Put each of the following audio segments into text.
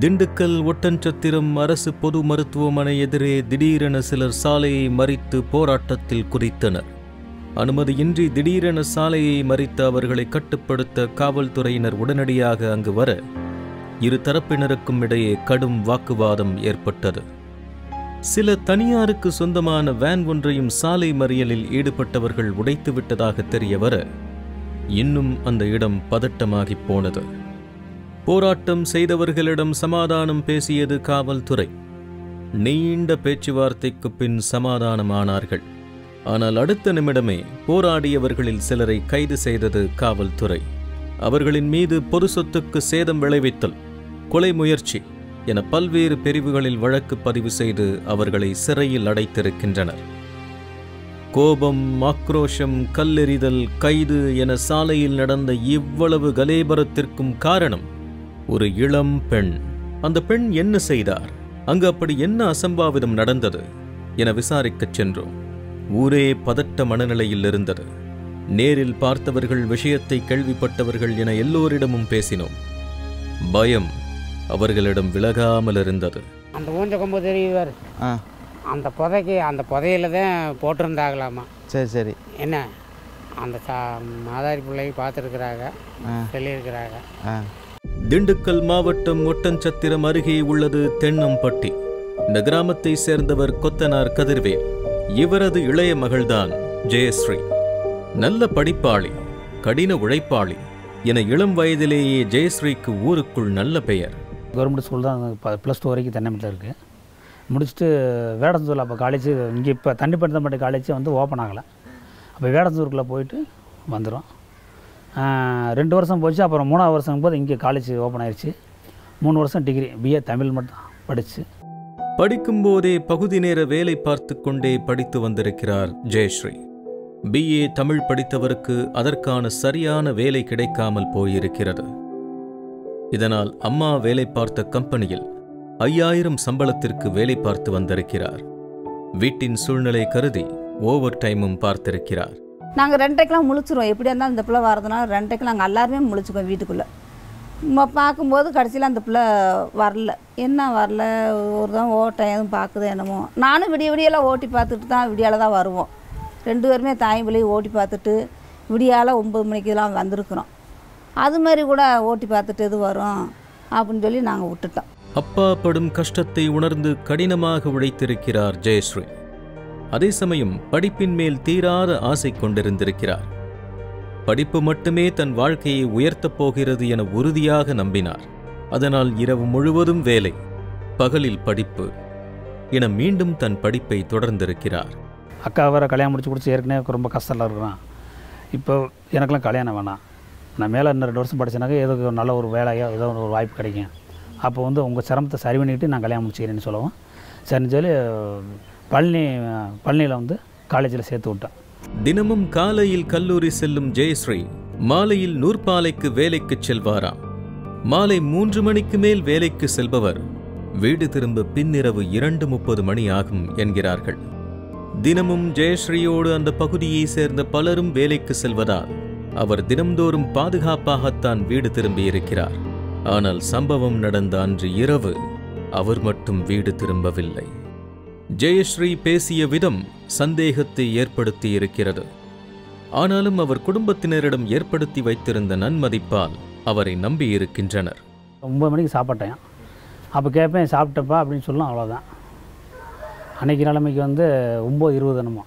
திண்டுக்கல் ஒட்டன்சத்திரம் அரசு பொது மருத்துவமனை எதிரே திடீரென சிலர் சாலையை மறித்து போராட்டத்தில் குதித்தனர் அனுமதியின்றி திடீரென சாலையை மறித்த அவர்களை கட்டுப்படுத்த காவல்துறையினர் உடனடியாக அங்கு வர இரு தரப்பினருக்கும் இடையே கடும் வாக்குவாதம் ஏற்பட்டது சில தனியாருக்கு சொந்தமான வேன் ஒன்றையும் சாலை மறியலில் ஈடுபட்டவர்கள் உடைத்து விட்டதாக தெரிய வர இன்னும் அந்த இடம் பதட்டமாகிப் போனது போராட்டம் செய்தவர்களிடம் சமாதானம் பேசியது காவல்துறை நீண்ட பேச்சுவார்த்தைக்கு பின் சமாதானமானார்கள் ஆனால் அடுத்த நிமிடமே போராடியவர்களில் சிலரை கைது செய்தது காவல்துறை அவர்களின் மீது பொது சொத்துக்கு சேதம் விளைவித்தல் கொலை முயற்சி என பல்வேறு பிரிவுகளில் வழக்கு பதிவு செய்து அவர்களை சிறையில் அடைத்திருக்கின்றனர் கோபம் ஆக்ரோஷம் கல்லெறிதல் கைது என சாலையில் நடந்த இவ்வளவு கலேபரத்திற்கும் காரணம் ஒரு இளம் பெண் அந்த பெண் என்ன செய்தார் அங்கு அப்படி என்ன அசம்பாவிதம் நடந்தது என விசாரிக்கச் சென்றோம் ஊரே பதட்ட மனநிலையில் இருந்தது நேரில் பார்த்தவர்கள் விஷயத்தை கேள்விப்பட்டவர்கள் என எல்லோரிடமும் பேசினோம் பயம் அவர்களிடம் விலகாமல் இருந்தது அந்த ஊஞ்ச கொம்பு தெரியுவார் ஆ அந்த புதைக்கு அந்த புதையில தான் போட்டிருந்தாங்களாமா சரி சரி என்ன அந்த சா மாதாரி பிள்ளைக்கு பார்த்துருக்குறாங்க ஆ சொல்லியிருக்கிறாங்க ஆ திண்டுக்கல் மாவட்டம் ஒட்டன்சத்திரம் அருகே உள்ளது தென்னம்பட்டி இந்த கிராமத்தை சேர்ந்தவர் கொத்தனார் கதிர்வேல் இவரது இளைய மகள்தான் ஜெயஸ்ரீ நல்ல படிப்பாளி கடின உழைப்பாளி என இளம் வயதிலேயே ஜெயஸ்ரீக்கு ஊருக்குள் நல்ல பெயர் கவர்மெண்ட் ஸ்கூல் தான் ப்ளஸ் டூ வரைக்கும் தென்னம்பட்டில் இருக்குது முடிச்சுட்டு வேடந்தூரில் அப்போ காலேஜ் இங்கே இப்போ தண்ணிப்பட்டம்பட்டி காலேஜ் வந்து ஓப்பன் ஆகலை அப்போ வேடந்தூருக்குள்ளே போயிட்டு வந்துடும் ரெண்டு வருஷம் போச்சு அப்புறம் மூணாவது வருஷம் போது இங்கே காலேஜ் ஓப்பன் ஆயிடுச்சு மூணு வருஷம் டிகிரி பிஏ தமிழ் மட்டும் படித்து படிக்கும்போதே பகுதி நேர வேலை பார்த்து கொண்டே படித்து வந்திருக்கிறார் ஜெயஸ்ரீ பிஏ தமிழ் படித்தவருக்கு அதற்கான சரியான வேலை கிடைக்காமல் போயிருக்கிறது இதனால் அம்மா வேலை பார்த்த கம்பெனியில் ஐயாயிரம் சம்பளத்திற்கு வேலை பார்த்து வந்திருக்கிறார் வீட்டின் சூழ்நிலை கருதி ஓவர் டைமும் பார்த்திருக்கிறார் நாங்கள் ரெண்டரைக்கெலாம் முழிச்சிருவோம் எப்படியா இருந்தாலும் இந்த பிள்ளை வரதுனால ரெண்டரைக்கு நாங்கள் எல்லாருமே முழிச்சுக்குவோம் வீட்டுக்குள்ளே ம- பார்க்கும்போது கடைசியில் அந்த பிள்ளை வரல என்ன வரல ஒரு தான் ஓட்டம் எதுவும் பார்க்குது என்னமோ நானும் விடிய விடியெல்லாம் ஓட்டி பார்த்துட்டு தான் விடியால தான் வருவோம் ரெண்டு பேருமே தாயும் பிள்ளையும் ஓட்டி பார்த்துட்டு விடியால ஒம்பது மணிக்கெல்லாம் வந்திருக்கிறோம் அது மாதிரி கூட ஓட்டி பார்த்துட்டு எது வரும் அப்படின்னு சொல்லி நாங்கள் விட்டுட்டோம் அப்பா படும் கஷ்டத்தை உணர்ந்து கடினமாக உழைத்திருக்கிறார் ஜெயஸ்ரீ அதே சமயம் படிப்பின் மேல் தீராத ஆசை கொண்டிருந்திருக்கிறார் படிப்பு மட்டுமே தன் வாழ்க்கையை உயர்த்தப் போகிறது என உறுதியாக நம்பினார் அதனால் இரவு முழுவதும் வேலை பகலில் படிப்பு என மீண்டும் தன் படிப்பை தொடர்ந்திருக்கிறார் அக்கா வேறு கல்யாணம் முடிச்சு கொடுத்து ஏற்கனவே ரொம்ப கஷ்டத்தில் இருக்கிறான் இப்போ எனக்கெல்லாம் கல்யாணம் வேணாம் நான் மேலே இன்னும் ரெண்டு வருஷம் படிச்சேனாக்க ஏதோ ஒரு நல்ல ஒரு வேலையோ ஏதோ ஒரு வாய்ப்பு கிடைக்கும் அப்போ வந்து உங்கள் சிரமத்தை சரி பண்ணிக்கிட்டு நான் கல்யாணம் முடிச்சுக்கிறேன்னு சொல்லவும் சரின்னு சொல்லி பழனி பழனியில் வந்து காலேஜில் சேர்த்து விட்டேன் தினமும் காலையில் கல்லூரி செல்லும் ஜெயஸ்ரீ மாலையில் நூற்பாலைக்கு வேலைக்குச் செல்வாராம் மாலை மூன்று மணிக்கு மேல் வேலைக்கு செல்பவர் வீடு திரும்ப பின்னிரவு இரண்டு முப்பது மணி ஆகும் என்கிறார்கள் தினமும் ஜெயஸ்ரீயோடு அந்த பகுதியை சேர்ந்த பலரும் வேலைக்கு செல்வதால் அவர் தினம்தோறும் பாதுகாப்பாகத்தான் வீடு திரும்பியிருக்கிறார் ஆனால் சம்பவம் நடந்த அன்று இரவு அவர் மட்டும் வீடு திரும்பவில்லை ஜெயஸ்ரீ பேசிய விதம் சந்தேகத்தை ஏற்படுத்தி இருக்கிறது ஆனாலும் அவர் குடும்பத்தினரிடம் ஏற்படுத்தி வைத்திருந்த நன்மதிப்பால் அவரை நம்பியிருக்கின்றனர் ஒம்பது மணிக்கு சாப்பிட்டேன் அப்போ கேட்பேன் சாப்பிட்டப்பா அப்படின்னு சொல்லலாம் அவ்வளோதான் அன்னைக்கு நிலைமைக்கு வந்து ஒம்பது இருபது என்னமோ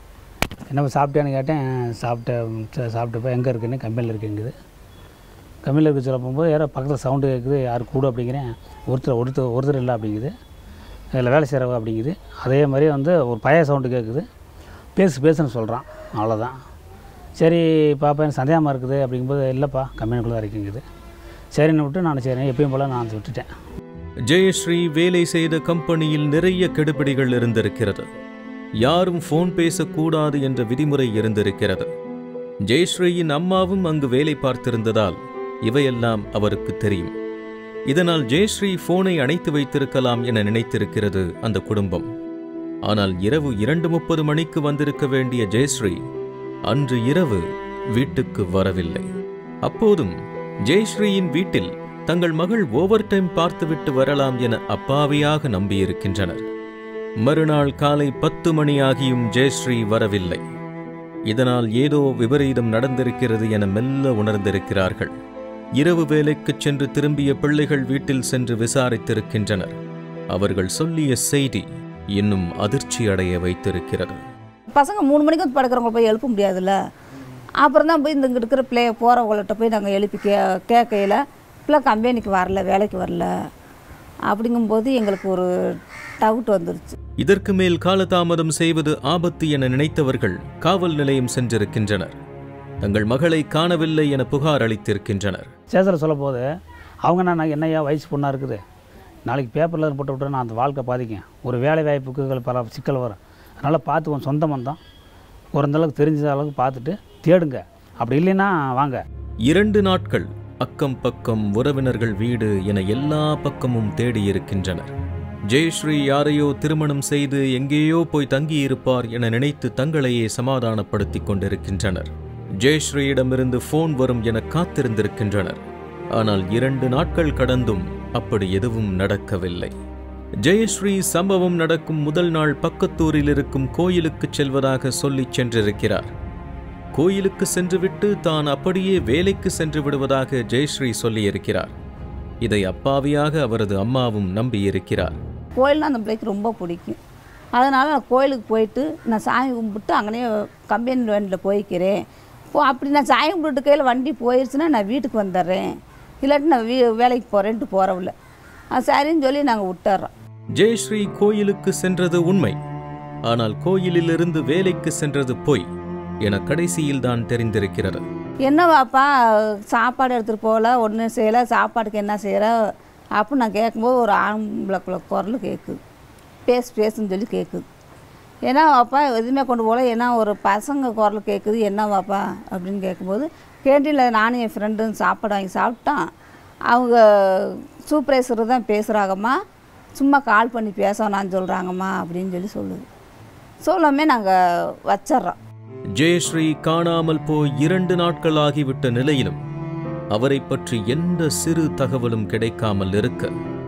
என்ன சாப்பிட்டேன்னு கேட்டேன் சாப்பிட்டேன் சரி, சாப்பிட்டப்ப எங்கே இருக்குன்னு கம்பெனியில் இருக்குங்குது கம்பெனியில் இருக்க சொல்ல போகும்போது யாரோ பக்கத்தில் சவுண்டு கேட்குது யார் கூட அப்படிங்கிறேன் ஒருத்தர் ஒருத்தர் ஒருத்தர் இல்லை அப்படிங்குது இதில் வேலை செய்கிறவ அப்படிங்குது அதே மாதிரி வந்து ஒரு பழைய சவுண்டு கேட்குது பேசு பேசுன்னு சொல்கிறான் அவ்வளோதான் சரி பாப்பா எனக்கு சந்தேகமாக இருக்குது அப்படிங்கும்போது இல்லைப்பா கம்பெனிக்குள்ளே தான் இருக்குங்குது சரின்னு விட்டு நான் சரி எப்பயும் போல் நான் விட்டுட்டேன் ஜெயஸ்ரீ வேலை செய்த கம்பெனியில் நிறைய கெடுபிடிகள் இருந்திருக்கிறது யாரும் ஃபோன் பேசக்கூடாது என்ற விதிமுறை இருந்திருக்கிறது ஜெயஸ்ரீயின் அம்மாவும் அங்கு வேலை பார்த்திருந்ததால் இவையெல்லாம் அவருக்கு தெரியும் இதனால் ஜெயஸ்ரீ போனை அணைத்து வைத்திருக்கலாம் என நினைத்திருக்கிறது அந்த குடும்பம் ஆனால் இரவு இரண்டு முப்பது மணிக்கு வந்திருக்க வேண்டிய ஜெயஸ்ரீ அன்று இரவு வீட்டுக்கு வரவில்லை அப்போதும் ஜெயஸ்ரீயின் வீட்டில் தங்கள் மகள் ஓவர் டைம் பார்த்துவிட்டு வரலாம் என அப்பாவியாக நம்பியிருக்கின்றனர் மறுநாள் காலை பத்து மணியாகியும் ஜெயஸ்ரீ வரவில்லை இதனால் ஏதோ விபரீதம் நடந்திருக்கிறது என மெல்ல உணர்ந்திருக்கிறார்கள் இரவு வேலைக்குச் சென்று திரும்பிய பிள்ளைகள் வீட்டில் சென்று விசாரித்திருக்கின்றனர் அவர்கள் சொல்லிய செய்தி இன்னும் அதிர்ச்சி அடைய வைத்திருக்கிறது பசங்க மூணு மணிக்கு வந்து படுக்கிறவங்கள போய் எழுப்ப முடியாதுல்ல அப்புறம் தான் போய் இந்த இங்கே இருக்கிற பிள்ளைய போகிறவங்கள்ட்ட போய் நாங்கள் எழுப்பி கே கேட்கையில் பிள்ளை கம்பெனிக்கு வரல வேலைக்கு வரல அப்படிங்கும்போது எங்களுக்கு ஒரு டவுட் வந்துருச்சு இதற்கு மேல் காலதாமதம் செய்வது ஆபத்து என நினைத்தவர்கள் காவல் நிலையம் சென்றிருக்கின்றனர் தங்கள் மகளை காணவில்லை என புகார் அளித்திருக்கின்றனர் சேசரை சொல்ல போது அவங்க நான் என்னையா வயசு பொண்ணாக இருக்குது நாளைக்கு பேப்பரில் போட்டு விட்டா நான் அந்த வாழ்க்கை பாதிக்கும் ஒரு வேலை வாய்ப்புக்கு பல சிக்கல் வரும் அதனால் பார்த்து உன் சொந்த மந்தம் ஒரு இந்த அளவுக்கு தெரிஞ்ச அளவுக்கு பார்த்துட்டு தேடுங்க அப்படி இல்லைன்னா வாங்க இரண்டு நாட்கள் அக்கம் பக்கம் உறவினர்கள் வீடு என எல்லா பக்கமும் தேடியிருக்கின்றனர் ஜெயஸ்ரீ யாரையோ திருமணம் செய்து எங்கேயோ போய் தங்கியிருப்பார் என நினைத்து தங்களையே சமாதானப்படுத்திக் கொண்டிருக்கின்றனர் ஜெயஸ்ரீயிடமிருந்து ஃபோன் வரும் என காத்திருந்திருக்கின்றனர் ஆனால் இரண்டு நாட்கள் கடந்தும் அப்படி எதுவும் நடக்கவில்லை ஜெயஸ்ரீ சம்பவம் நடக்கும் முதல் நாள் பக்கத்தூரில் இருக்கும் கோயிலுக்குச் செல்வதாக சொல்லிச் சென்றிருக்கிறார் கோயிலுக்கு சென்றுவிட்டு தான் அப்படியே வேலைக்கு சென்று விடுவதாக ஜெயஸ்ரீ சொல்லியிருக்கிறார் இதை அப்பாவியாக அவரது அம்மாவும் நம்பியிருக்கிறார் கோயில்னா அந்த பிள்ளைக்கு ரொம்ப பிடிக்கும் அதனால் நான் கோயிலுக்கு போயிட்டு நான் சாமி கும்பிட்டு அங்கனே கம்பெனி வேண்டில் போய்க்கிறேன் இப்போ அப்படி நான் சாமி கும்பிட்டு கையில் வண்டி போயிடுச்சுன்னா நான் வீட்டுக்கு வந்துடுறேன் இல்லாட்டி நான் வீ வேலைக்கு போகிறேன்ட்டு போகிறவில்ல சரின்னு சொல்லி நாங்கள் விட்டுறோம் ஜெயஸ்ரீ கோயிலுக்கு சென்றது உண்மை ஆனால் கோயிலிலிருந்து வேலைக்கு சென்றது பொய் என கடைசியில் தான் தெரிந்திருக்கிறது என்ன வாப்பா சாப்பாடு எடுத்துகிட்டு போகல ஒன்றும் செய்யலை சாப்பாட்டுக்கு என்ன செய்கிற அப்படின்னு நான் கேட்கும்போது ஒரு ஆம்பளை குள்ள குரல் கேட்குது பேசு பேசுன்னு சொல்லி கேட்குது ஏன்னா வாப்பா எதுவுமே கொண்டு போகல ஏன்னா ஒரு பசங்க குரல் கேட்குது என்ன வாப்பா அப்படின்னு கேட்கும்போது கேண்டீனில் நானும் என் ஃப்ரெண்டும் சாப்பாடு வாங்கி சாப்பிட்டான் அவங்க சூப்பர்வைசர் தான் பேசுகிறாங்கம்மா சும்மா கால் பண்ணி பேசணும்னு சொல்கிறாங்கம்மா அப்படின்னு சொல்லி சொல்லுது சொல்லாமே நாங்கள் வச்சிட்றோம் ஜெயஸ்ரீ காணாமல் போய் இரண்டு நாட்கள் ஆகிவிட்ட நிலையிலும் அவரை பற்றி எந்த சிறு தகவலும் கிடைக்காமல் இருக்க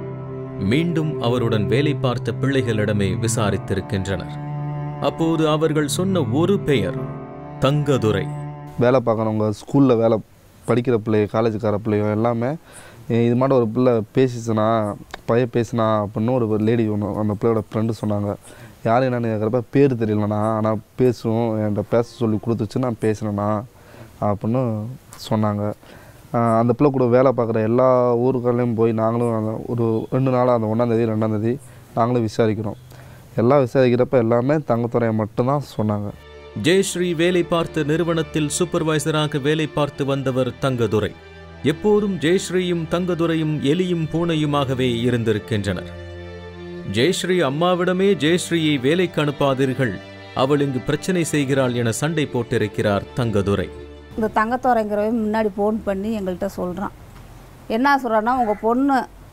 மீண்டும் அவருடன் வேலை பார்த்த பிள்ளைகளிடமே விசாரித்திருக்கின்றனர் அப்போது அவர்கள் சொன்ன ஒரு பெயர் தங்கதுரை வேலை பார்க்குறவங்க ஸ்கூலில் வேலை படிக்கிற பிள்ளைங்க காலேஜுக்கார பிள்ளைங்க எல்லாமே "ஏய், இது மாதிரி ஒரு பிள்ளை பேசிச்சுனா பையன் பேசினா அப்படின்னு ஒரு லேடி ஒன்று அந்த பிள்ளையோட ஃப்ரெண்டு சொன்னாங்க யார் என்னன்னு கேட்குறப்ப பேர் தெரியலண்ணா ஆனால் பேசும் என்கிட்ட பேச சொல்லி கொடுத்துச்சு நான் பேசினேண்ணா அப்படின்னு சொன்னாங்க ஆஹ் அந்த பிள்ளை கூட வேலை பார்க்குற எல்லா ஊருக்கள்லையும் போய் நாங்களும் அந்த ஒரு ரெண்டு நாளாக அந்த ஒன்றாந்தேதி ரெண்டாந்தேதி நாங்களும் விசாரிக்கிறோம் எல்லாம் விசாரிக்கிறப்ப எல்லாமே தங்கத்துறையை மட்டும்தான் சொன்னாங்க ஜெயஸ்ரீ வேலை பார்த்த நிறுவனத்தில் சூப்பர்வைசராக வேலை பார்த்து வந்தவர் தங்கதுரை எப்போதும் ஜெயஸ்ரீயும் தங்கதுரையும் எலியும் பூனையுமாகவே இருந்திருக்கின்றனர் ஜெயஸ்ரீ அம்மாவிடமே ஜெயஸ்ரீயை வேலைக்கு அனுப்பாதீர்கள் அவள் இங்கு பிரச்சனை செய்கிறாள் என சண்டை போட்டிருக்கிறார் தங்கதுரை இந்த தங்கத்தோரைங்கிறவன் முன்னாடி ஃபோன் பண்ணி எங்கள்கிட்ட சொல்கிறான் என்ன சொல்கிறான்னா உங்கள் பொண்ணு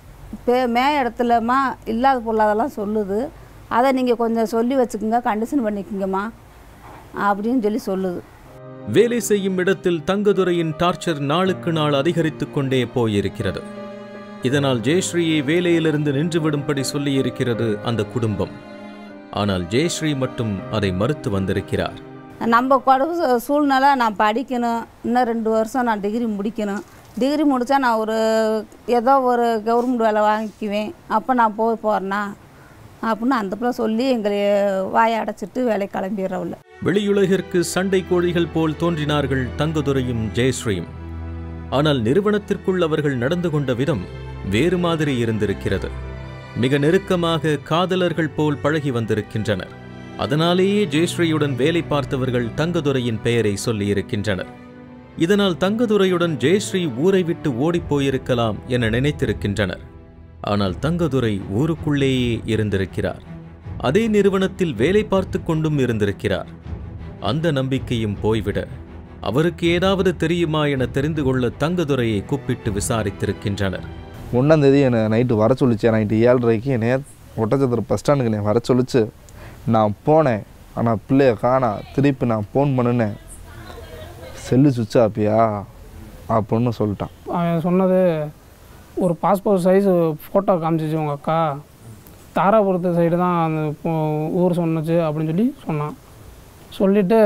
பே மே இடத்துலமா இல்லாத பொல்லாதெல்லாம் சொல்லுது அதை நீங்கள் கொஞ்சம் சொல்லி வச்சுக்கோங்க கண்டிஷன் பண்ணிக்கோங்கம்மா அப்படின்னு சொல்லி சொல்லுது வேலை செய்யும் இடத்தில் தங்கதுரையின் டார்ச்சர் நாளுக்கு நாள் அதிகரித்துக் கொண்டே போயிருக்கிறது இதனால் ஜெயஸ்ரீயை வேலையிலிருந்து நின்றுவிடும்படி சொல்லியிருக்கிறது அந்த குடும்பம் ஆனால் ஜெயஸ்ரீ மட்டும் அதை மறுத்து வந்திருக்கிறார் நம்ம குடும்ப சூழ்நிலை நான் படிக்கணும் இன்னும் ரெண்டு வருஷம் நான் டிகிரி முடிக்கணும் டிகிரி முடித்தா நான் ஒரு ஏதோ ஒரு கவர்மெண்ட் வேலை வாங்கிக்குவேன் அப்போ நான் போய் போகிறேன்னா அப்படின்னு அந்த பிள்ளை சொல்லி எங்களை வாயை அடைச்சிட்டு வேலை கிளம்பிடுறவில்ல வெளியுலகிற்கு சண்டை கோழிகள் போல் தோன்றினார்கள் தங்கதுரையும் ஜெயஸ்ரீயும் ஆனால் நிறுவனத்திற்குள் அவர்கள் நடந்து கொண்ட விதம் வேறு மாதிரி இருந்திருக்கிறது மிக நெருக்கமாக காதலர்கள் போல் பழகி வந்திருக்கின்றனர் அதனாலேயே ஜெயஸ்ரீயுடன் வேலை பார்த்தவர்கள் தங்கதுரையின் பெயரை சொல்லியிருக்கின்றனர் இதனால் தங்கதுரையுடன் ஜெயஸ்ரீ ஊரை விட்டு ஓடிப் போயிருக்கலாம் என நினைத்திருக்கின்றனர் ஆனால் தங்கதுரை ஊருக்குள்ளேயே இருந்திருக்கிறார் அதே நிறுவனத்தில் வேலை பார்த்து கொண்டும் இருந்திருக்கிறார் அந்த நம்பிக்கையும் போய்விட அவருக்கு ஏதாவது தெரியுமா என தெரிந்து கொள்ள தங்கதுரையை கூப்பிட்டு விசாரித்திருக்கின்றனர் ஒன்றாந்தேதி என்னை நைட்டு வர சொல்லிச்சு நைட்டு ஏழரைக்கு என்னைய ஒட்டச்சத்திர பஸ் ஸ்டாண்டுக்கு என்னை வர சொல்லிச்சு நான் போனேன் ஆனால் பிள்ளைய காணா திருப்பி நான் ஃபோன் பண்ணினேன் செல்லு சுவிட்ச் ஆப்பியா அப்படின்னு சொல்லிட்டான் அவன் சொன்னது ஒரு பாஸ்போர்ட் சைஸ் ஃபோட்டோ காமிச்சிச்சு உங்கள் அக்கா தாராபுரத்து சைடு தான் அந்த இப்போ- ஊர் சொன்னுச்சு அப்படின்னு சொல்லி சொன்னான் சொல்லிவிட்டு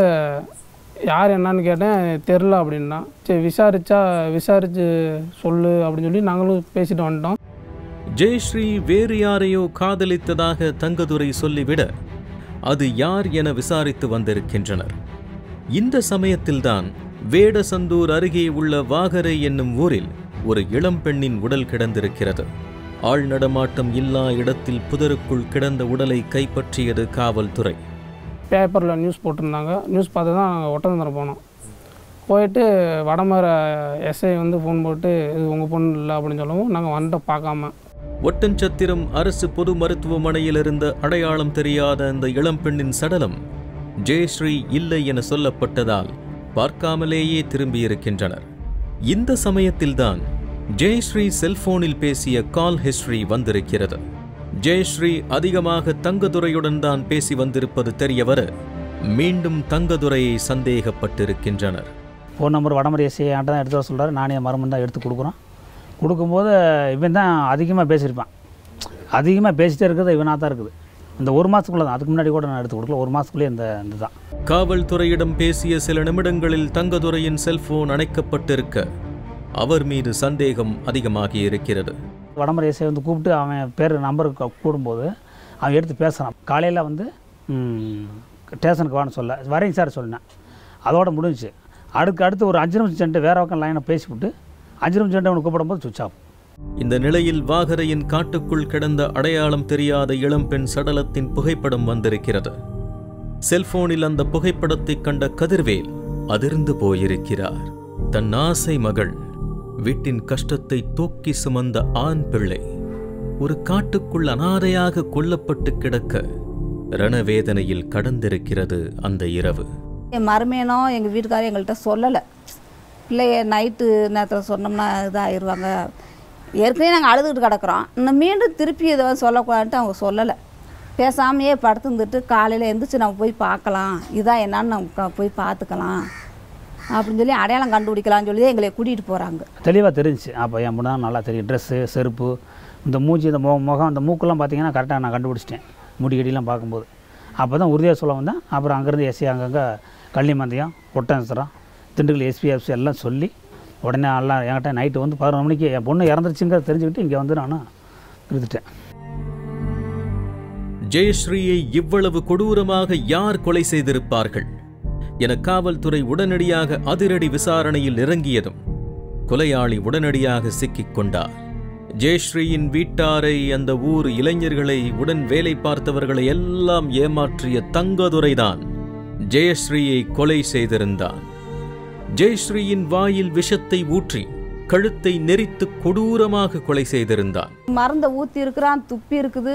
யார் என்னன்னு கேட்டேன் தெரில அப்படின்னா சரி விசாரிச்சா விசாரித்து சொல்லு அப்படின்னு சொல்லி நாங்களும் பேசிட்டு வந்துட்டோம் ஜெயஸ்ரீ வேறு யாரையோ காதலித்ததாக தங்கதுரை சொல்லிவிட அது யார் என விசாரித்து வந்திருக்கின்றனர் இந்த சமயத்தில்தான் வேடசந்தூர் அருகே உள்ள வாகரை என்னும் ஊரில் ஒரு இளம்பெண்ணின் உடல் கிடந்திருக்கிறது ஆள் நடமாட்டம் இல்லா இடத்தில் புதருக்குள் கிடந்த உடலை கைப்பற்றியது காவல்துறை பேப்பரில் நியூஸ் போட்டிருந்தாங்க நியூஸ் பார்த்து தான் நாங்கள் ஒட்டந்தரம் போனோம் போயிட்டு வடமர எஸ்ஐ வந்து ஃபோன் போட்டு இது உங்கள் பொண்ணு இல்லை அப்படின்னு சொல்லவும் நாங்கள் வந்துட்டோம் பார்க்காம ஒட்டன்சத்திரம் அரசு பொது மருத்துவமனையில் இருந்த அடையாளம் தெரியாத அந்த இளம்பெண்ணின் சடலம் ஜெயஸ்ரீ இல்லை என சொல்லப்பட்டதால் பார்க்காமலேயே திரும்பியிருக்கின்றனர் இந்த சமயத்தில்தான் ஜெயஸ்ரீ செல்போனில் பேசிய கால் ஹிஸ்டரி வந்திருக்கிறது ஜெயஸ்ரீ அதிகமாக தங்கதுரையுடன் தான் பேசி வந்திருப்பது தெரியவர மீண்டும் தங்கதுரையை சந்தேகப்பட்டிருக்கின்றனர் ஃபோன் நம்பர் வடமரை எஸ்ஐ என்கிட்ட தான் எடுத்து வர சொல்கிறாரு நானே என் மருமன் தான் எடுத்து கொடுக்குறோம் கொடுக்கும்போது இவன் தான் அதிகமாக பேசியிருப்பான் அதிகமாக பேசிட்டே இருக்கிறது இவனாக தான் இருக்குது இந்த ஒரு மாதத்துக்குள்ளே தான் அதுக்கு முன்னாடி கூட நான் எடுத்து கொடுக்கல ஒரு மாதத்துக்குள்ளேயே இந்த இந்த தான் காவல்துறையிடம் பேசிய சில நிமிடங்களில் தங்கதுரையின் செல்போன் அணைக்கப்பட்டிருக்க அவர் மீது சந்தேகம் அதிகமாகி இருக்கிறது வடமரை எஸ்ஐ வந்து கூப்பிட்டு அவன் பேர் நம்பருக்கு கூடும்போது அவன் எடுத்து பேசுகிறான் காலையில் வந்து ம், ஸ்டேஷனுக்கு வான்னு சொல்ல வரேங்க சார் சொன்னேன் அதோட முடிஞ்சுச்சு அடுக்கு அடுத்து ஒரு அஞ்சு நிமிஷம் சென்று வேற பக்கம் லைனை பேசிவிட்டு அஞ்சு நிமிஷம் சென்று அவனுக்கு கூப்பிடும்போது சுவிச் ஆஃப் இந்த நிலையில் வாகரையின் காட்டுக்குள் கிடந்த அடையாளம் தெரியாத இளம்பெண் சடலத்தின் புகைப்படம் வந்திருக்கிறது செல்போனில் அந்த புகைப்படத்தை கண்ட கதிர்வேல் அதிர்ந்து போயிருக்கிறார் தன் ஆசை மகள் வீட்டின் கஷ்டத்தை தூக்கி சுமந்த ஆண் பிள்ளை ஒரு காட்டுக்குள் அனாதையாக கொல்லப்பட்டு கிடக்க ரணவேதனையில் கடந்திருக்கிறது அந்த இரவு என் மருமேனோ எங்கள் வீட்டுக்காரர் எங்கள்கிட்ட சொல்லலை பிள்ளைய நைட்டு நேரத்தில் சொன்னோம்னா இதாகிடுவாங்க ஏற்கனவே நாங்கள் அழுதுகிட்டு கிடக்குறோம் இன்னும் மீண்டும் திருப்பி இதை வந்து சொல்லக்கூடாதுன்ட்டு அவங்க சொல்லலை பேசாமையே படுத்துருந்துட்டு காலையில் எந்திரிச்சு நம்ம போய் பார்க்கலாம் இதான் என்னன்னு நம்ம க- போய் பார்த்துக்கலாம் அப்படின்னு சொல்லி அடையாளம் கண்டுபிடிக்கலாம்னு சொல்லி எங்களை கூட்டிகிட்டு போகிறாங்க தெளிவாக தெரிஞ்சுச்சு அப்போ என் முன்னா நல்லா தெரியும் ட்ரெஸ்ஸு செருப்பு இந்த மூஞ்சி இந்த முகம் முகம் அந்த மூக்கெல்லாம் பார்த்தீங்கன்னா கரெக்டாக நான் கண்டுபிடிச்சிட்டேன் முடி கடிலாம் பார்க்கும்போது அப்போ தான் உறுதியாக சொல்ல வந்தேன் அப்புறம் அங்கேருந்து எஸ்சி அங்கங்கே கள்ளிமந்தியம் ஒட்டன்சரம் திண்டுக்கல் எஸ்பிஎஃப்சி எல்லாம் சொல்லி உடனே எல்லாம் என்கிட்ட நைட்டு வந்து பதினொரு மணிக்கு என் பொண்ணு இறந்துருச்சுங்கிறத தெரிஞ்சுக்கிட்டு இங்கே வந்து நான் இருந்துட்டேன் ஜெயஸ்ரீயை இவ்வளவு கொடூரமாக யார் கொலை செய்திருப்பார்கள் என காவல்துறை உடனடியாக அதிரடி விசாரணையில் இறங்கியதும் கொலையாளி உடனடியாக சிக்கிக் கொண்டார் ஜெயஸ்ரீயின் வீட்டாரை அந்த ஊர் இளைஞர்களை உடன் வேலை பார்த்தவர்களை எல்லாம் ஏமாற்றிய தங்கதுரைதான் ஜெயஸ்ரீயை கொலை செய்திருந்தான் ஜெயஸ்ரீயின் வாயில் விஷத்தை ஊற்றி கழுத்தை நெரித்து கொடூரமாக கொலை செய்திருந்தான் மருந்தை ஊற்றி இருக்கிறான் துப்பி இருக்குது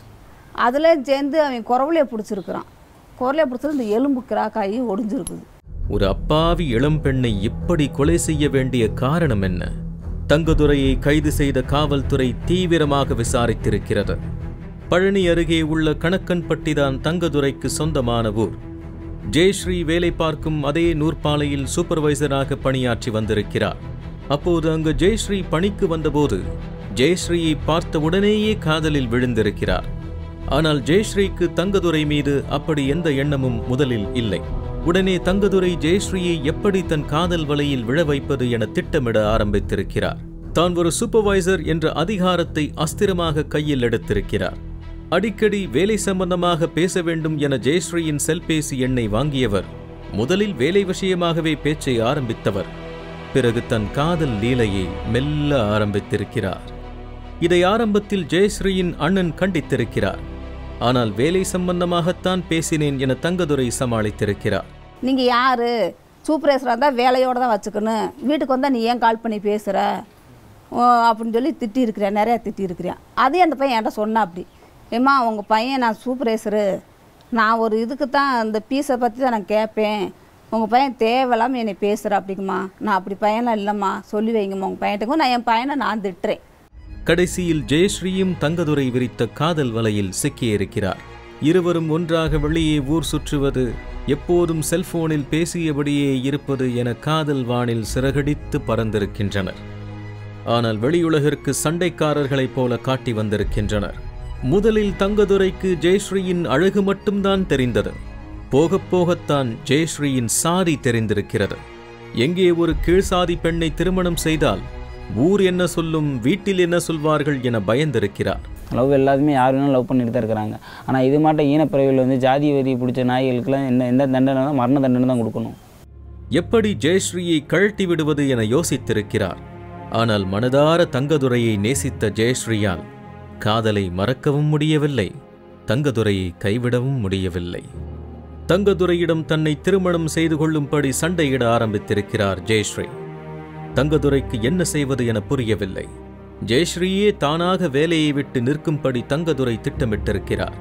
அதில் சேர்ந்து அவன் குறவலையை பிடிச்சிருக்கிறான் குறவலையை பிடிச்சது இந்த எலும்பு கிராக்காயி ஒடிஞ்சிருக்குது ஒரு அப்பாவி இளம்பெண்ணை இப்படி கொலை செய்ய வேண்டிய காரணம் என்ன தங்கதுரையை கைது செய்த காவல்துறை தீவிரமாக விசாரித்திருக்கிறது பழனி அருகே உள்ள கணக்கன்பட்டிதான் தங்கதுரைக்கு சொந்தமான ஊர் ஜெயஸ்ரீ வேலை பார்க்கும் அதே நூற்பாலையில் சூப்பர்வைசராக பணியாற்றி வந்திருக்கிறார் அப்போது அங்கு ஜெயஸ்ரீ பணிக்கு வந்தபோது ஜெயஸ்ரீயை பார்த்த உடனேயே காதலில் விழுந்திருக்கிறார் ஆனால் ஜெயஸ்ரீக்கு தங்கதுரை மீது அப்படி எந்த எண்ணமும் முதலில் இல்லை உடனே தங்கதுரை ஜெயஸ்ரீயை எப்படி தன் காதல் வலையில் விழ வைப்பது என திட்டமிட ஆரம்பித்திருக்கிறார் தான் ஒரு சூப்பர்வைசர் என்ற அதிகாரத்தை அஸ்திரமாக கையில் எடுத்திருக்கிறார் அடிக்கடி வேலை சம்பந்தமாக பேச வேண்டும் என ஜெயஸ்ரீயின் செல்பேசி எண்ணை வாங்கியவர் முதலில் வேலை விஷயமாகவே பேச்சை ஆரம்பித்தவர் பிறகு தன் காதல் லீலையை மெல்ல ஆரம்பித்திருக்கிறார் இதை ஆரம்பத்தில் ஜெயஸ்ரீயின் அண்ணன் கண்டித்திருக்கிறார் ஆனால் வேலை சம்பந்தமாகத்தான் பேசினேன் என தங்கதுரை சமாளித்திருக்கிறார் நீங்கள் யார் சூப்பர்வைசராக இருந்தால் வேலையோடு தான் வச்சுக்கணும் வீட்டுக்கு வந்தால் நீ ஏன் கால் பண்ணி பேசுகிற அப்படின்னு சொல்லி திட்டியிருக்கிறேன் நிறையா திட்டியிருக்கிறேன் அதே அந்த பையன் என்கிட்ட சொன்னா அப்படி ஏம்மா உங்கள் பையன் நான் சூப்பர்வைசரு நான் ஒரு இதுக்கு தான் அந்த பீஸை பற்றி தான் நான் கேட்பேன் உங்கள் பையன் தேவையில்லாமல் என்னை பேசுகிற அப்படிங்கம்மா நான் அப்படி பையன்லாம் இல்லைம்மா சொல்லி வைங்கம்மா உங்கள் பையன்ட்டுக்கும் நான் என் பையனை நான் திட்டுறேன் கடைசியில் ஜெயஸ்ரீயும் தங்கதுரை விரித்த காதல் வலையில் சிக்கியிருக்கிறார் இருவரும் ஒன்றாக வெளியே ஊர் சுற்றுவது எப்போதும் செல்போனில் பேசியபடியே இருப்பது என காதல் வானில் சிறகடித்து பறந்திருக்கின்றனர் ஆனால் வெளியுலகிற்கு சண்டைக்காரர்களைப் போல காட்டி வந்திருக்கின்றனர் முதலில் தங்கதுரைக்கு ஜெயஸ்ரீயின் அழகு மட்டும்தான் தெரிந்தது போகப் போகத்தான் ஜெயஸ்ரீயின் சாதி தெரிந்திருக்கிறது எங்கே ஒரு கீழ்சாதி பெண்ணை திருமணம் செய்தால் ஊர் என்ன சொல்லும் வீட்டில் என்ன சொல்வார்கள் என பயந்திருக்கிறார் லவ் எல்லாத்துமே யார் வேணாலும் லவ் பண்ணிட்டு தான் இருக்கிறாங்க ஆனால் இது மாட்டம் ஈனப்பிறவியில் வந்து ஜாதி வெறி பிடிச்ச நாய்களுக்கெல்லாம் என்ன எந்த தண்டனை தான் மரண தண்டனை தான் கொடுக்கணும் எப்படி ஜெயஸ்ரீயை கழட்டி விடுவது என யோசித்திருக்கிறார் ஆனால் மனதார தங்கதுரையை நேசித்த ஜெயஸ்ரீயால் காதலை மறக்கவும் முடியவில்லை தங்கதுரையை கைவிடவும் முடியவில்லை தங்கதுரையிடம் தன்னை திருமணம் செய்து கொள்ளும்படி சண்டையிட ஆரம்பித்திருக்கிறார் ஜெயஸ்ரீ தங்கதுரைக்கு என்ன செய்வது என புரியவில்லை ஜெயஸ்ரீயே தானாக வேலையை விட்டு நிற்கும்படி தங்கதுரை திட்டமிட்டிருக்கிறார்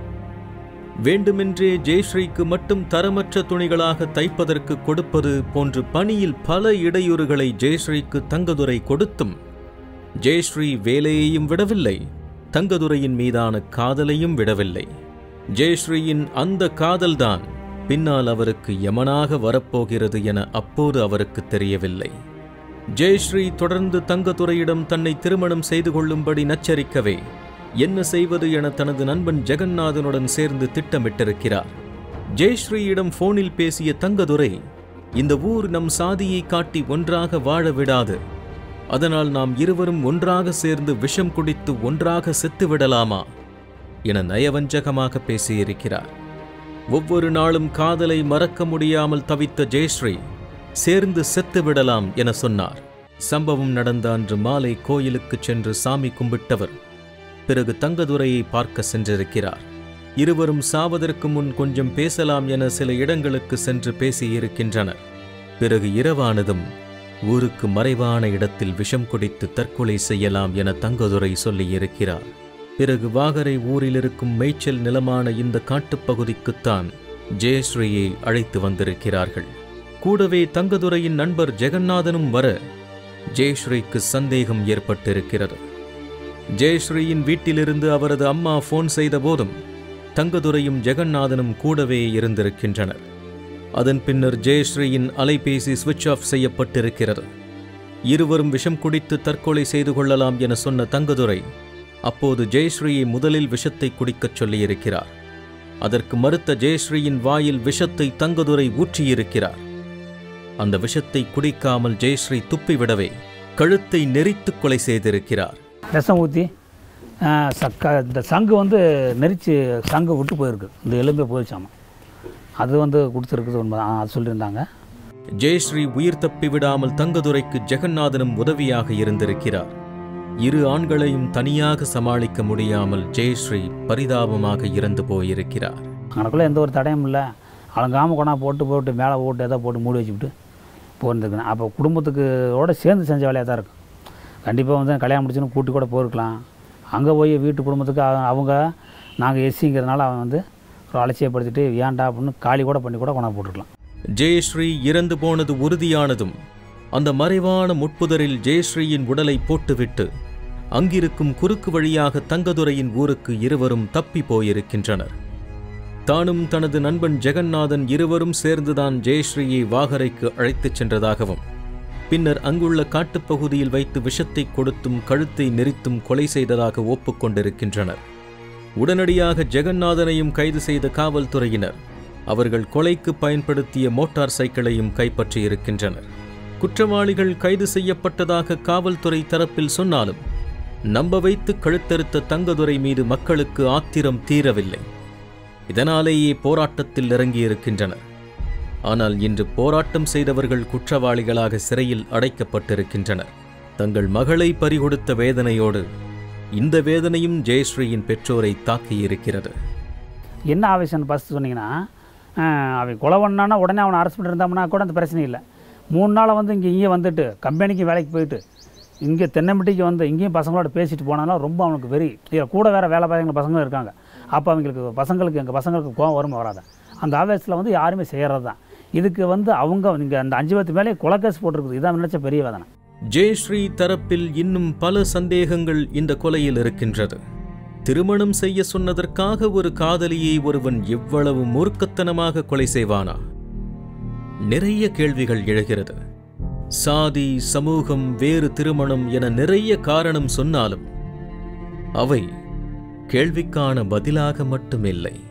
வேண்டுமென்றே ஜெயஸ்ரீக்கு மட்டும் தரமற்ற துணிகளாக தைப்பதற்கு கொடுப்பது போன்று பணியில் பல இடையூறுகளை ஜெயஸ்ரீக்கு தங்கதுரை கொடுத்தும் ஜெயஸ்ரீ வேலையையும் விடவில்லை தங்கதுரையின் மீதான காதலையும் விடவில்லை ஜெயஸ்ரீயின் அந்த காதல்தான் பின்னால் அவருக்கு யமனாக வரப்போகிறது என அப்போது அவருக்கு தெரியவில்லை ஜெயஸ்ரீ தொடர்ந்து தங்கதுரையிடம் தன்னை திருமணம் செய்து கொள்ளும்படி நச்சரிக்கவே என்ன செய்வது என தனது நண்பன் ஜெகநாதனுடன் சேர்ந்து திட்டமிட்டிருக்கிறார் ஜெயஸ்ரீயிடம் போனில் பேசிய தங்கதுரை இந்த ஊர் நம் சாதியை காட்டி ஒன்றாக வாழ விடாது அதனால் நாம் இருவரும் ஒன்றாக சேர்ந்து விஷம் குடித்து ஒன்றாக செத்து விடலாமா என நயவஞ்சகமாக பேசியிருக்கிறார் ஒவ்வொரு நாளும் காதலை மறக்க முடியாமல் தவித்த ஜெயஸ்ரீ சேர்ந்து செத்து விடலாம் என சொன்னார் சம்பவம் நடந்த அன்று மாலை கோயிலுக்குச் சென்று சாமி கும்பிட்டவர் பிறகு தங்கதுரையை பார்க்க சென்றிருக்கிறார் இருவரும் சாவதற்கு முன் கொஞ்சம் பேசலாம் என சில இடங்களுக்கு சென்று பேசியிருக்கின்றனர் பிறகு இரவானதும் ஊருக்கு மறைவான இடத்தில் விஷம் குடித்து தற்கொலை செய்யலாம் என தங்கதுரை சொல்லியிருக்கிறார் பிறகு வாகரை ஊரில் இருக்கும் மேய்ச்சல் நிலமான இந்த காட்டுப்பகுதிக்குத்தான் ஜெயஸ்ரீயை அழைத்து வந்திருக்கிறார்கள் கூடவே தங்கதுரையின் நண்பர் ஜெகநாதனும் வர ஜெயஸ்ரீக்கு சந்தேகம் ஏற்பட்டிருக்கிறது ஜெயஸ்ரீயின் வீட்டிலிருந்து அவரது அம்மா ஃபோன் செய்த போதும் தங்கதுரையும் ஜெகநாதனும் கூடவே இருந்திருக்கின்றனர் அதன் பின்னர் ஜெயஸ்ரீயின் அலைபேசி சுவிட்ச் ஆஃப் செய்யப்பட்டிருக்கிறது இருவரும் விஷம் குடித்து தற்கொலை செய்து கொள்ளலாம் என சொன்ன தங்கதுரை அப்போது ஜெயஸ்ரீயை முதலில் விஷத்தை குடிக்கச் சொல்லியிருக்கிறார் அதற்கு மறுத்த ஜெயஸ்ரீயின் வாயில் விஷத்தை தங்கதுரை ஊற்றியிருக்கிறார் அந்த விஷத்தை குடிக்காமல் ஜெயஸ்ரீ துப்பிவிடவே கழுத்தை நெரித்து கொலை செய்திருக்கிறார் விஷம் ஊற்றி சக்க இந்த சங்கு வந்து நெரிச்சு சங்கு விட்டு போயிருக்கு இந்த எலும்பே போயிடுச்சாமா அது வந்து கொடுத்துருக்குது உண்மை ஆ, அது சொல்லியிருந்தாங்க ஜெயஸ்ரீ உயிர் தப்பி விடாமல் தங்கதுரைக்கு ஜெகநாதனும் உதவியாக இருந்திருக்கிறார் இரு ஆண்களையும் தனியாக சமாளிக்க முடியாமல் ஜெயஸ்ரீ பரிதாபமாக இறந்து போயிருக்கிறார் அங்கனக்குள்ளே எந்த ஒரு தடையும் இல்லை அலங்காமல் கொண்டா போட்டு போட்டு மேலே போட்டு எதை போட்டு மூடி வச்சுக்கிட்டு போயிருந்துருக்கேன் அப்போ குடும்பத்துக்கோட சேர்ந்து செஞ்ச வேலையாக தான் இருக்கும் கண்டிப்பாக வந்து கல்யாணம் முடிச்சுன்னு கூட்டி கூட போயிருக்கலாம் அங்கே போய் வீட்டு குடும்பத்துக்கு அவ- அவங்க நாங்கள் எஸ்சிங்கிறதுனால அவன் வந்து ஒரு அலட்சியப்படுத்திட்டு ஏன்டா அப்படின்னு காலி கூட பண்ணி கூட கொண்டா போட்டுருக்கலாம் ஜெயஸ்ரீ இறந்து போனது உறுதியானதும் அந்த மறைவான முட்புதரில் ஜெயஸ்ரீயின் உடலை போட்டுவிட்டு அங்கிருக்கும் குறுக்கு வழியாக தங்கதுரையின் ஊருக்கு இருவரும் தப்பி போயிருக்கின்றனர் தானும் தனது நண்பன் ஜெகநாதன் இருவரும் சேர்ந்துதான் ஜெயஸ்ரீயை வாகரைக்கு அழைத்துச் சென்றதாகவும் பின்னர் அங்குள்ள காட்டுப்பகுதியில் வைத்து விஷத்தை கொடுத்தும் கழுத்தை நெரித்தும் கொலை செய்ததாக ஒப்புக்கொண்டிருக்கின்றனர் உடனடியாக ஜெகநாதனையும் கைது செய்த காவல்துறையினர் அவர்கள் கொலைக்கு பயன்படுத்திய மோட்டார் சைக்கிளையும் கைப்பற்றியிருக்கின்றனர் குற்றவாளிகள் கைது செய்யப்பட்டதாக காவல்துறை தரப்பில் சொன்னாலும் நம்ப வைத்து கழுத்தறுத்த தங்கதுரை மீது மக்களுக்கு ஆத்திரம் தீரவில்லை இதனாலேயே போராட்டத்தில் இறங்கியிருக்கின்றனர் ஆனால் இன்று போராட்டம் செய்தவர்கள் குற்றவாளிகளாக சிறையில் அடைக்கப்பட்டிருக்கின்றனர் தங்கள் மகளை பறிகொடுத்த வேதனையோடு இந்த வேதனையும் ஜெயஸ்ரீயின் பெற்றோரை தாக்கியிருக்கிறது என்ன ஆவேசம்னு ஃபஸ்ட்டு சொன்னீங்கன்னா ஆஹ், அவன் கொலை பண்ணானா உடனே அவனை அரெஸ்ட் பண்ணியிருந்தோம்னா கூட அந்த பிரச்சனை இல்லை மூணு நாள் வந்து இங்கே இங்கே வந்துட்டு கம்பெனிக்கு வேலைக்கு போயிட்டு இங்கே தென்னம்பட்டிக்கு வந்து இங்கேயும் பசங்களோட பேசிட்டு போனாலும் ரொம்ப அவனுக்கு வெறி இதில் கூட வேறு வேலை பார்க்குற பசங்களும் இருக்காங்க அப்போ அவங்களுக்கு பசங்களுக்கு எங்கள் பசங்களுக்கு கோவம் வரும் வராத அந்த ஆவேசத்தில் வந்து யாருமே செய்கிறது தான் இதுக்கு வந்து அவங்க இங்கே அந்த அஞ்சு பத்து மேலே கொலைக்கேஸ் போட்டிருக்குது இதான் நினச்ச பெரிய வேதனை ஜெயஸ்ரீ தரப்பில் இன்னும் பல சந்தேகங்கள் இந்த கொலையில் இருக்கின்றது திருமணம் செய்ய சொன்னதற்காக ஒரு காதலியை ஒருவன் எவ்வளவு மூர்க்கத்தனமாக கொலை செய்வானா நிறைய கேள்விகள் எழுகிறது சாதி சமூகம் வேறு திருமணம் என நிறைய காரணம் சொன்னாலும் அவை கேள்விக்கான பதிலாக மட்டுமில்லை